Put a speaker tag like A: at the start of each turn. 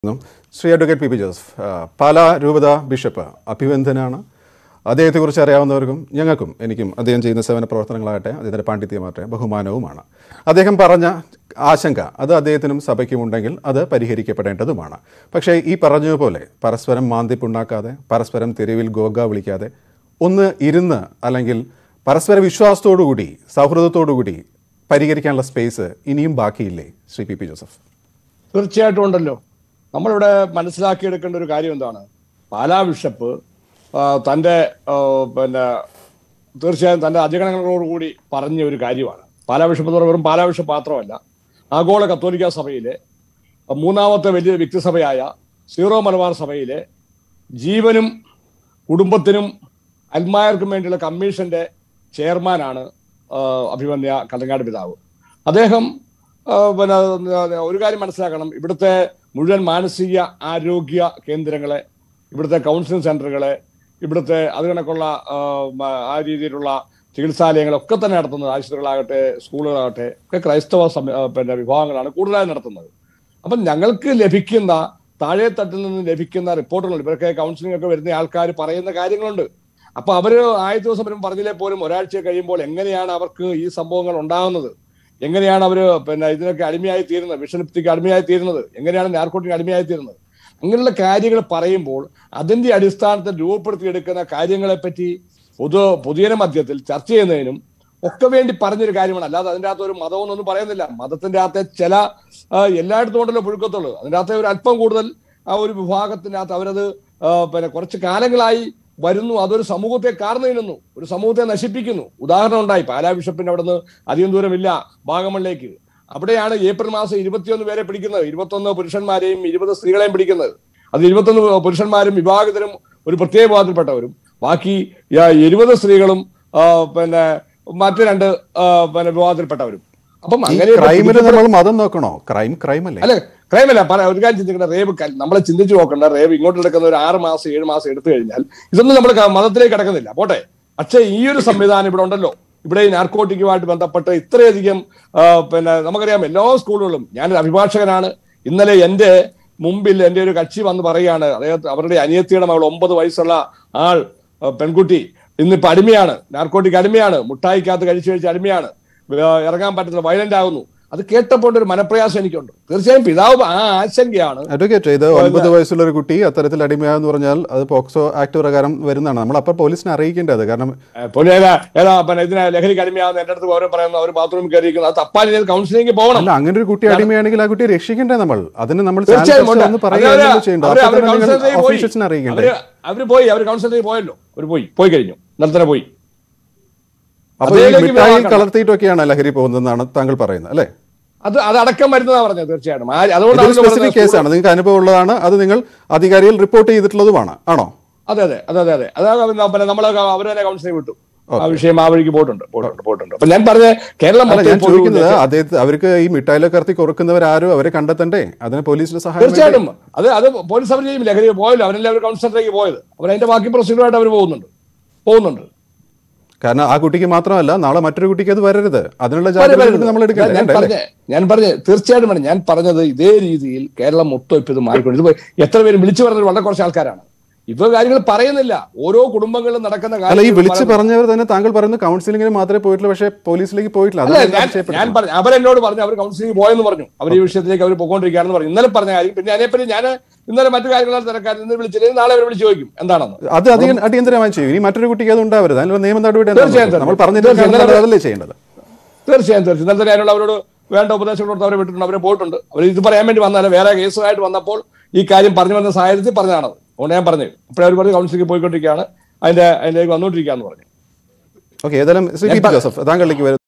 A: ും Shri advocate P P Joseph ആ, പാലാ രൂപത ബിഷപ്പ് അഭിവന്ദനാണ് അദ്ദേഹത്തെക്കുറിച്ച് അറിയാവുന്നവർക്കും ഞങ്ങൾക്കും എനിക്കും അദ്ദേഹം ചെയ്യുന്ന സേവന പ്രവർത്തനങ്ങളാകട്ടെ അദ്ദേഹത്തിൻ്റെ പാണ്ഡിത്യമാകട്ടെ ബഹുമാനവുമാണ് അദ്ദേഹം പറഞ്ഞ ആശങ്ക അത് അദ്ദേഹത്തിനും സഭയ്ക്കും ഉണ്ടെങ്കിൽ അത് പരിഹരിക്കപ്പെടേണ്ടതുമാണ് പക്ഷേ ഈ പറഞ്ഞതുപോലെ പരസ്പരം മാന്തിപ്പുണ്ടാക്കാതെ പരസ്പരം തെരുവിൽ ഗോഗ വിളിക്കാതെ ഒന്ന് ഇരുന്ന് അല്ലെങ്കിൽ പരസ്പര വിശ്വാസത്തോടുകൂടി സൗഹൃദത്തോടുകൂടി പരിഹരിക്കാനുള്ള സ്പേസ് ഇനിയും ബാക്കിയില്ലേ ശ്രീ പി പി ജോസഫ്
B: തീർച്ചയായിട്ടും ഉണ്ടല്ലോ നമ്മളിവിടെ മനസ്സിലാക്കിയെടുക്കേണ്ട ഒരു കാര്യം എന്താണ് പാലാ ബിഷപ്പ് ആ, തന്റെ ആ, പിന്നെ തീർച്ചയായും തന്റെ അധികരണങ്ങളോടുകൂടി പറഞ്ഞ ഒരു കാര്യമാണ് പാലാ ബിഷപ്പ് എന്ന് പറഞ്ഞാൽ വെറും പാലാ ബിഷപ്പ് മാത്രമല്ല ആഗോള കത്തോലിക്ക സഭയിലെ മൂന്നാമത്തെ വലിയ വ്യക്തിസഭയായ സീറോ മലബാർ സഭയിലെ ജീവനും കുടുംബത്തിനും അൽമായർക്കും വേണ്ടിയുള്ള കമ്മീഷന്റെ ചെയർമാനാണ് ആ, അഭിമന്യ കല്ലങ്ങാട് പിതാവ് അദ്ദേഹം ആ, പിന്നെ ആ, ഒരു കാര്യം മനസ്സിലാക്കണം ഇവിടുത്തെ മുഴുവൻ മാനസിക ആരോഗ്യ കേന്ദ്രങ്ങളെ ഇവിടുത്തെ കൗൺസിലിംഗ് സെന്ററുകളെ ഇവിടുത്തെ അത് കണക്കുള്ള ആ, മ- ആ രീതിയിലുള്ള ചികിത്സാലയങ്ങളൊക്കെ തന്നെ നടത്തുന്നത് ആശുപത്രികളാകട്ടെ സ്കൂളുകളാകട്ടെ ഒക്കെ ക്രൈസ്തവ സമ- ആ, പിന്നെ വിഭാഗങ്ങളാണ് കൂടുതലായി നടത്തുന്നത് അപ്പം ഞങ്ങൾക്ക് ലഭിക്കുന്ന താഴെ തട്ടിൽ നിന്ന് ലഭിക്കുന്ന റിപ്പോർട്ടുകളുണ്ട് ഇവരൊക്കെ കൗൺസിലിംഗ് ഒക്കെ വരുന്ന ആൾക്കാർ പറയുന്ന കാര്യങ്ങളുണ്ട് അപ്പൊ അവര് ആദ്യ ദിവസം വരും പറഞ്ഞില്ലേ പോലും ഒരാഴ്ച കഴിയുമ്പോൾ എങ്ങനെയാണ് അവർക്ക് ഈ സംഭവങ്ങൾ ഉണ്ടാകുന്നത് എങ്ങനെയാണ് അവര് പിന്നെ ഇതിനൊക്കെ അടിമയായി തീരുന്നത് വിഷലിപ്തിക്ക് അടിമയായി തീരുന്നത് എങ്ങനെയാണ് നാർക്കോട്ടിക്ക് അടിമയായി തീരുന്നത് അങ്ങനെയുള്ള കാര്യങ്ങൾ പറയുമ്പോൾ അതിന്റെ അടിസ്ഥാനത്തിൽ രൂപപ്പെടുത്തിയെടുക്കുന്ന കാര്യങ്ങളെ പറ്റി പൊതു പൊതുജന മധ്യത്തിൽ ചർച്ച ചെയ്യുന്നതിനും ഒക്കെ വേണ്ടി പറഞ്ഞൊരു കാര്യമാണ് അല്ലാതെ അതിൻ്റെ അകത്ത് ഒരു മതമൊന്നും പറയുന്നില്ല മതത്തിന്റെ അകത്തെ ചില ആ, എല്ലായിടത്തും ഉണ്ടല്ലോ പുഴുക്കത്തുള്ളൂ അതിൻ്റെ അകത്തെ ഒരു അല്പം കൂടുതൽ ആ ഒരു വിഭാഗത്തിന്റെ അകത്ത് അവരത് ആ, പിന്നെ കുറച്ച് കാലങ്ങളായി വരുന്നു അതൊരു സമൂഹത്തെ കാർന്നു തിന്നുന്നു ഒരു സമൂഹത്തെ നശിപ്പിക്കുന്നു ഉദാഹരണം ഉണ്ടായി പാലാ ബിഷപ്പിന്റെ അവിടെ നിന്ന് അധികം ദൂരമില്ല ഭാഗങ്ങളിലേക്ക് അവിടെയാണ് ഏപ്രിൽ മാസം ഇരുപത്തിയൊന്ന് പേരെ പിടിക്കുന്നത് ഇരുപത്തൊന്ന് പുരുഷന്മാരെയും ഇരുപത് സ്ത്രീകളെയും പിടിക്കുന്നത് അത് ഇരുപത്തൊന്ന് പുരുഷന്മാരും വിവാഹിതരും ഒരു പ്രത്യേക വിഭാഗത്തിൽപ്പെട്ടവരും ബാക്കി ആ, ഇരുപത് സ്ത്രീകളും ആ, പിന്നെ മറ്റു രണ്ട് ആ, പിന്നെ വിഭാഗത്തിൽപ്പെട്ടവരും അപ്പം
A: ഈ
B: അങ്ങനെ
A: ക്രൈമിൽ നമ്മൾ മതം നോക്കണോ ക്രൈം ക്രൈം അല്ലേ
B: അല്ല ക്രൈമല്ല പറ ഒരു കാര്യം ചിന്തിക്കണ്ട റേവ് ക- നമ്മളെ ചിന്തിച്ചു നോക്കണ്ട റേവ് ഇങ്ങോട്ട് എടുക്കുന്ന ഒരു ആറ് മാസം ഏഴ് മാസം എടുത്തു കഴിഞ്ഞാൽ ഇതൊന്നും നമ്മൾ ക- മതത്തിലേക്ക് കിടക്കുന്നില്ല പോട്ടെ പക്ഷേ ഈ ഒരു സംവിധാനം ഇവിടെ ഉണ്ടല്ലോ ഇവിടെ ഈ നാർക്കോട്ടിക്കുമായിട്ട് ബന്ധപ്പെട്ട് ഇത്രയധികം ആ, പിന്നെ നമുക്കറിയാം എല്ലാ സ്കൂളുകളും ഞാനൊരു അഭിഭാഷകനാണ് ഇന്നലെ എൻ്റെ മുമ്പിൽ എൻ്റെ ഒരു കക്ഷി വന്ന് പറയുകയാണ് അദ്ദേഹത്തെ അവരുടെ അനിയത്തിയുടെ മകൾ ഒമ്പത് വയസ്സുള്ള ആൾ ആ, പെൺകുട്ടി ഇന്നിപ്പോ അടിമയാണ് നാർക്കോട്ടിക് അടിമയാണ് മുട്ടായിക്കകത്ത് കഴിച്ചു കഴിച്ച് അടിമയാണ് ആ, ഇറങ്ങാൻ പറ്റുന്നില്ല വയലന്റ് ആകുന്നു അത് കേട്ടപ്പോൾ ഒരു മനപ്രയാസം എനിക്കുണ്ട് തീർച്ചയായും പിതാവ് ആ ആശങ്കയാണ്
A: അഡ്വക്കേറ്റ് ഇത് ഒൻപത് വയസ്സുള്ള ഒരു കുട്ടി അത്തരത്തിൽ അടിമയാന്ന് പറഞ്ഞാൽ അത് പോക്സോ ആക്ട് പ്രകാരം വരുന്നതാണ് നമ്മൾ അപ്പോൾ പോലീസിനെ അറിയിക്കേണ്ടത് കാരണം
B: ഏ, പുള്ളി ഏതാ ഏതാ പിന്നെ ഇതിനെ ലഹരിക്ക് അടിമയാകുന്ന എന്റെ അടുത്ത് ഓരോ പറയുന്നു അവർ ബാത്റൂമിൽ കയറിയിരിക്കുന്നു അത് തപ്പാൻ കൗൺസിലിംഗ് പോകണം
A: അല്ല അങ്ങനെ ഒരു കുട്ടി അടിമയാണെങ്കിൽ ആ കുട്ടിയെ രക്ഷിക്കണ്ടേ നമ്മൾ അതിന് നമ്മൾ
B: തീർച്ചയായും ഉണ്ട്.
A: ഒന്ന്
B: അവര്
A: പറയുകയല്ലോ ചെയ്യേണ്ടത്
B: അവര്
A: അപ്പോൾ
B: അവര്
A: തന്നെ നിങ്ങൾ
B: കൗൺസിലിംഗിൽ പോയി.
A: ഓഫീഷ്യൽസിനെ അറിയിക്കണ്ടേ
B: അവര് അവര് പോയി അവർ കൗൺസിലിംഗ് പോയല്ലോ അവർ പോയി പോയി കഴിഞ്ഞു ഇന്നലെ തന്നെ പോയി
A: അപ്പോൾ ഈ
B: അതിലേക്ക്
A: മിഠായി
B: വിവാഹം
A: കളർത്തിയിട്ടൊക്കെയാണ് ലഹരി പോകുന്നതെന്നാണ് താങ്കൾ പറയുന്നത് അല്ലേ
B: അത് അത് അടക്കം വരുന്നതാ പറഞ്ഞത് തീർച്ചയായിട്ടും ആ-
A: ഇതൊരു
B: അതുകൊണ്ടാണ്
A: സ്പെസിഫിക് കേസാണ് നിങ്ങൾക്ക് അനുഭവം ഉള്ളതാണ് അത് നിങ്ങൾ അധികാരികൾ റിപ്പോർട്ട് ചെയ്തിട്ടുള്ളതുമാണ് ആണോ
B: അതെ അതെ അതെ അതെ അതെ അതാ പിന്നെ നമ്മളെ അവർ തന്നെ കൗൺസിലിംഗ് വിട്ടു ആ വിഷയം ആ വഴിക്ക് പോയിട്ടുണ്ട് പോയിട്ടുണ്ട് പോയിട്ടുണ്ട് അപ്പൊ ഞാൻ പറഞ്ഞ കേരളം
A: അല്ല
B: മൊത്തം
A: ഞാൻ
B: ഇപ്പോൾ
A: ചോദിക്കുന്നത് അദ്ദേഹത്തെ അവർക്ക് ഈ മിഠായിലൊക്കെ ഇറത്തി കൊടുക്കുന്നവരാരും അവരെ കണ്ടെത്തണ്ടേ അതിന് പോലീസിന്റെ സഹായം വേണ്ടേ?
B: തീർച്ചയായിട്ടും അത് അത് പോലീസ് അവർ ചെയ്യും ലഹരി പോയല്ലോ അവരെല്ലാം അവർ കൗൺസിലറിലേക്ക് പോയത് അവർ അതിന്റെ ബാക്കി പ്രൊസീജിയറായിട്ട് അവർ പോകുന്നുണ്ട് പോകുന്നുണ്ട്
A: കാരണം ആ കുട്ടിക്ക് മാത്രമല്ല നാളെ മറ്റൊരു കുട്ടിക്ക് അത് വരരുത് അതിനുള്ള
B: വരും,
A: ജാഗ്രത
B: വരും.
A: നമ്മൾ എടുക്കണ്ടേ
B: ഞാൻ
A: വേണ്ടേ?
B: പറഞ്ഞ ഞാൻ പറഞ്ഞ തീർച്ചയായിട്ടും വേണം ഞാൻ പറഞ്ഞത് ഇതേ രീതിയിൽ കേരളം മൊത്തം ഇപ്പൊ ഇത് മാറിക്കൊണ്ട് ഇത് എത്ര പേര് വിളിച്ചു പറഞ്ഞത് വളരെ കുറച്ച് ആൾക്കാരാണ് ഇപ്പൊ കാര്യങ്ങൾ പറയുന്നില്ല ഓരോ കുടുംബങ്ങളിലും നടക്കുന്ന
A: അല്ല ഈ
B: കാര്യങ്ങൾ
A: വിളിച്ച്
B: പറയുന്നില്ല.
A: പറഞ്ഞവർ തന്നെ താങ്കൾ പറയുന്നു കൗൺസിലിംഗിന് മാത്രമേ പോയിട്ടുള്ളൂ പക്ഷേ പോലീസിലേക്ക് പോയിട്ടില്ല
B: അല്ല
A: അതാണ്
B: ഞാൻ
A: ആവശ്യപ്പെട്ടത്.
B: ഞാൻ പറഞ്ഞു അവരെന്നോട് പറഞ്ഞു അവർ കൗൺസിലിംഗ് പോയെന്ന് പറഞ്ഞു അവർ ഈ വിഷയത്തിലേക്ക് അവർ പോയിക്കൊണ്ടിരിക്കുകയാണെന്ന് പറഞ്ഞു ഇന്നലെ പറഞ്ഞ കാര്യം പിന്നെ അതിനെപ്പറ്റി ഞാൻ ഇന്നലെ മറ്റു കാര്യങ്ങളാണ് തിരക്കാൻ ഇന്ന് വിളിച്ചില്ലെങ്കിൽ നാളെ അവർ വിളിച്ച് ചോദിക്കും എന്താണെന്ന്
A: അത് അധികം അടിയന്തരമായി ചെയ്യും ഇനി മറ്റൊരു കുട്ടിക്ക് അത് ഉണ്ടാവരുത് അതിനുള്ള നിയമ നടപടി എന്താ
B: തീർച്ചയായും,
A: നോക്കുക? നമ്മൾ
B: തീർച്ചയായും.
A: പറഞ്ഞിട്ട് അതല്ലേ ചെയ്യേണ്ടത്
B: തീർച്ചയായും തീർച്ചയായും ഇന്നലെ തന്നെ അതിനുള്ള അവരോട് വേണ്ട ഉപദേശം കൊടുത്ത് അവരെ വിട്ടിട്ടുണ്ട് അവരെ പോയിട്ടുണ്ട് അവർ ഇത് പറയാൻ വേണ്ടി വന്നാൽ വേറെ കേസുമായിട്ട് വന്നപ്പോൾ ഈ കാര്യം പറഞ്ഞു വന്ന സാഹചര്യത്തിൽ പറഞ്ഞതാണത് അതുകൊണ്ട് ഞാൻ പറഞ്ഞു അപ്പോൾ അവർ പറഞ്ഞ് കൗൺസിലിംഗ് പോയിക്കൊണ്ടിരിക്കുകയാണ് അതിന്റെ അതിലേക്ക് വന്നുകൊണ്ടിരിക്കുകയെന്ന് പറഞ്ഞു
A: ഓക്കെ ഏതായാലും ശ്രീ പി. ജോസഫ് താങ്കളിലേക്ക് വരുന്നു